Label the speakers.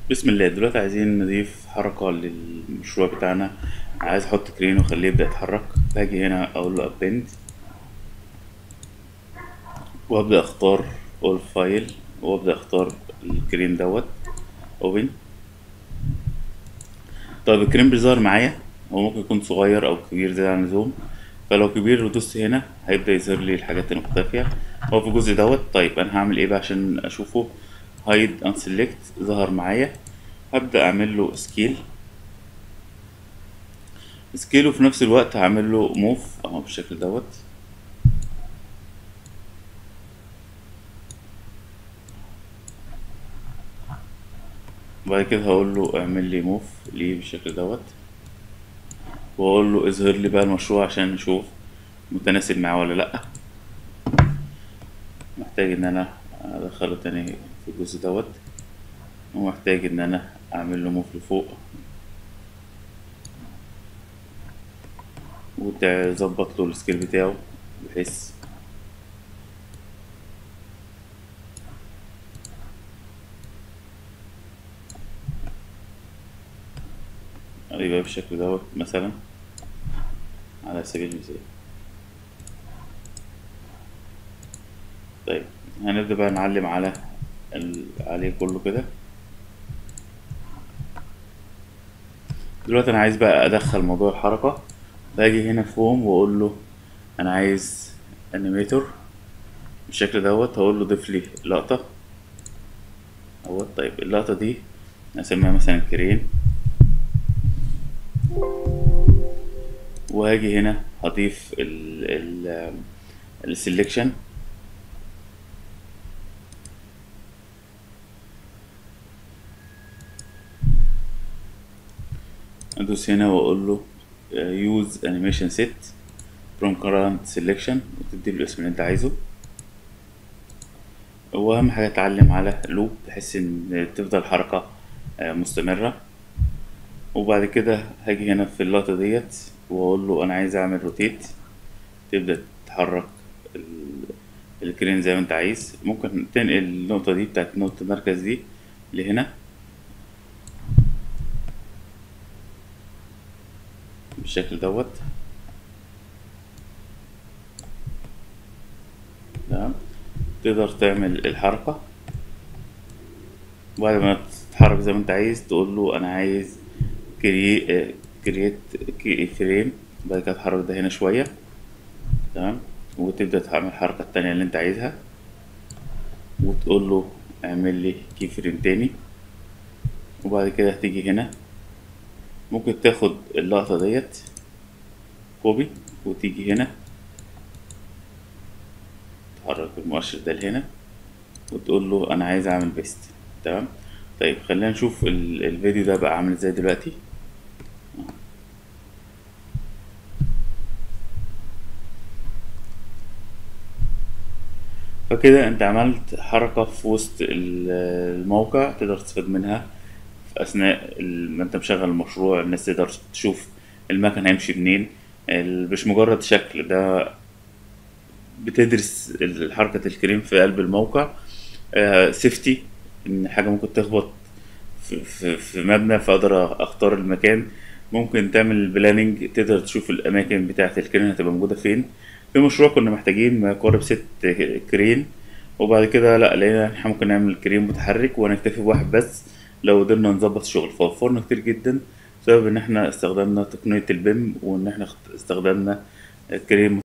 Speaker 1: بسم الله دلوقتي عايزين نضيف حركة للمشروع بتاعنا عايز احط كرين واخليه يبدأ يتحرك باجي هنا اقول له append وابدأ اختار all file وابدأ اختار الكرين دوت open طيب الكرين بيظهر معايا هو ممكن يكون صغير او كبير زيادة عن اللزوم فلو كبير ودوست هنا هيبدأ يظهر لي الحاجات المختفية هو في الجزء دوت طيب انا هعمل ايه بقى عشان اشوفه hide unselect ظهر معايا هبدأ أعمل له سكيل سكيل وفي نفس الوقت هعمل له موف أهو بالشكل دوت بعد كده هقول له اعمل لي موف ليه بالشكل دوت واقول له اظهر لي بقى المشروع عشان نشوف متناسب معاه ولا لا محتاج ان انا ادخله تاني في الجزء دوت ومحتاج ان انا اعمل له موف لفوق وتظبط له السكيل بتاعه بحيث يبقى بالشكل دوت مثلا على سبيل المثال طيب هنبدأ بقى نعلم على ال... عليه كله كده دلوقتي انا عايز بقى ادخل موضوع الحركة باجي هنا في هوم واقول له انا عايز انيميتور بالشكل دوت هقول له ضيف لي لقطة اهوت طيب اللقطة دي اسميها مثلا كرين وهاجي هنا هضيف ال ال السلكشن ادوس هنا واقول له use animation set from current selection وتدي له الاسم اللي انت عايزه واهم حاجه اتعلم على لوب بحيث ان تفضل الحركه مستمره وبعد كده هاجي هنا في اللقطه ديت واقول له انا عايز اعمل روتيت تبدا تتحرك الكرين زي ما انت عايز ممكن تنقل النقطه دي بتاعت نقطه المركز دي لهنا بالشكل دوت تمام تقدر تعمل الحركة وبعد ما تتحرك زي ما انت عايز تقول له انا عايز كري كرييت فريم بعد كده تحرك ده هنا شوية تمام وتبدأ تعمل الحركة التانية اللي انت عايزها وتقول له اعمل لي كي فريم تاني وبعد كده هتيجي هنا ممكن تاخد اللقطة ديت كوبي وتيجي هنا تحرك المؤشر ده لهنا وتقول له انا عايز اعمل بيست تمام طيب خلينا نشوف الفيديو ده بقى عامل ازاي دلوقتي فكده انت عملت حركة في وسط الموقع تقدر تستفاد منها في اثناء ما انت مشغل المشروع الناس تقدر تشوف المكن هيمشي منين مش مجرد شكل ده بتدرس حركة الكريم في قلب الموقع سيفتي ان حاجة ممكن تخبط في, في, في مبنى فاقدر اختار المكان ممكن تعمل بلاننج تقدر تشوف الاماكن بتاعة الكرين هتبقى موجودة فين في مشروع كنا محتاجين ما يقارب ست كرين وبعد كده لا لقينا احنا ممكن نعمل كريم متحرك ونكتفي بواحد بس لو قدرنا نظبط الشغل فوفرنا كتير جدا بسبب ان احنا استخدمنا تقنية البيم وان احنا استخدمنا كريم